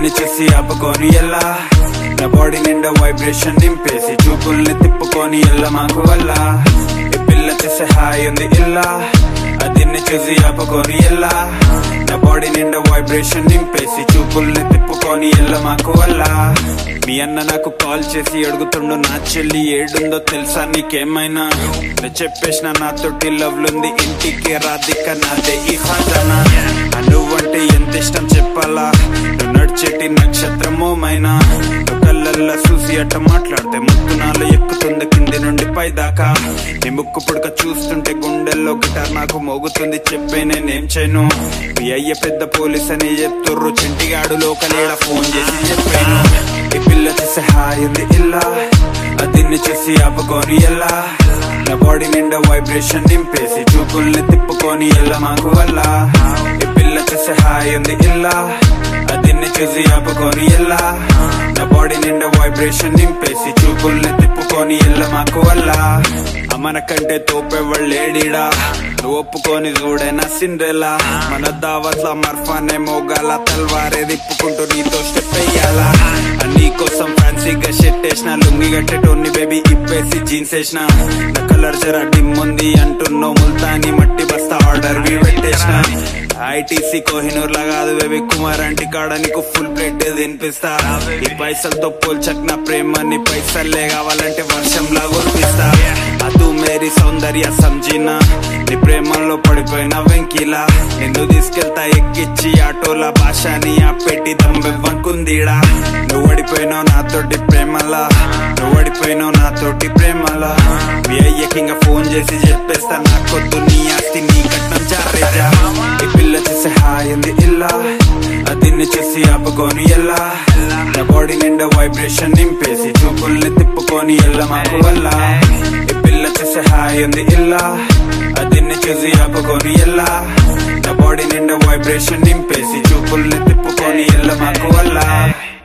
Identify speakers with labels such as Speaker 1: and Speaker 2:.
Speaker 1: దీన్ని చూసి ఆపుకొని ఎలా నా బాడీ నిండా వైబ్రేషన్ నింపేసి చూపుల్ని తిప్పుకొని ఎల్ల మాకు వల్ల ఈ పిల్ల చూసే హాయ్ ఉంది ఇల్లా ఆ దీన్ని చూసి ఆపుకొని ఎలా నా బాడీ నిండా వైబ్రేషన్ నింపేసి చూపుల్ని తిప్పుకొని ఎల్ల మాకు వల్ల మీ అన్న నాకు కాల్ చేసి అడుగుతుండు నా చెల్లి ఏడుందో తెలుసా నీకేమైనా నేను చెప్పేసిన నాతోటి లవ్లుంది ఇంటికి రాధిక నాదే ఈ ఖజానా ఆ నువ్వంటే ఎంత ఇష్టం చెప్పాలా నువ్వు నడిచేటి నక్షత్రమో మైనా నువ్వు కళ్ళల్లో చూసి అట్ట మాట్లాడితే ముక్కు నాలో ఎక్కుతుంది కింది నుండి పై దాకా నీ ముక్కు పుడక చూస్తుంటే గుండెల్లో గిటార్ నాకు మోగుతుంది చెప్పే నేనేం చేయను మీ అయ్య పెద్ద పోలీస్ అని చెప్తుర్రు చింటిగాడు లోకలేడ ఫోన్ చేసి చెప్పాను ఈ పిల్ల చూసి హాయ్ ఉంది ఇల్లా ఆ దీన్ని చూసి ఆపుకొని ఎలా నా బాడీ నిండా వైబ్రేషన్ నింపేసి చూపుల్ని తిప్పుకొని ఎలా మాకు వల్ల ఈ పిల్ల చూసి హాయ్ ఉంది ఇల్లా ఆ దీన్ని చూసి ఆపుకొని ఎలా నా బాడీ నిండా వైబ్రేషన్ నింపేసి చూపుల్ని తిప్పుకొని ఎలా మాకు వల్ల మన కంటే తోపెవ్వళ్ళేడిడా నువ్వు ఒప్పుకొని చూడేనా సిండ్రెలా మన దావత్ల మర్ఫానే మోగాల తల్వారే తిప్పుకుంటూ నీతో స్టెప్ అయ్యాలా నీ కోసం ఫ్యాన్సీగా షెట్ వేసిన లుంగి కట్టేటోన్ని బేబీ ఇప్పేసి జీన్స్ వేసిన నా కలర్ జరా డిమ్ ఉంది అంటున్నావు ముల్తాని మట్టి బస్తా ఆర్డర్ వి పెట్టేసిన ఐటీసీ కోహినూర్ లా కాదు బేబీ కుమార్ అంటి కాడ నీకు ఫుల్ ప్లేట్ తినిపిస్తా ఈ పైసలతో పోల్చక్ నా ప్రేమని పైసలే కావాలంటే వర్షంలా కురిపిస్తా అదు మేరీ సౌందర్య సంజీనా నీ ప్రేమలో పడిపోయిన వెంకిలా నిన్ను తీసుకెళ్తా ఎక్కిచ్చి ఆటోల భాషని ఆ పెట్టి దమ్మెవ్వనుకుందిడా నువ్వు ఓడిపోయినావు నాతోటి ప్రేమలా నువ్వు ఓడిపోయినావు నాతోటి ప్రేమలా మీ అయ్యకింగ ఫోన్ చేసి చెప్పేస్తా నాకొద్దు నీ ఆస్తి నీ కట్నం చారేజా ఈ పిల్ల చూసి హాయ్ ఉంది ఇల్లా ఆ దీన్ని చూసి ఆపుకొని ఎలా నా బాడీ నిండా వైబ్రేషన్ నింపేసి చూపుల్ని తిప్పుకొని ఎల్ల మాకు వల్ల ఈ పిల్ల చూసి హాయ్ ఉంది ఇల్లా ఆ దీన్ని చూసి ఆపుకొని ఎలా నా బాడీ నిండా వైబ్రేషన్ నింపేసి చూపుల్ని తిప్పుకొని ఎల్ల మాకు వల్ల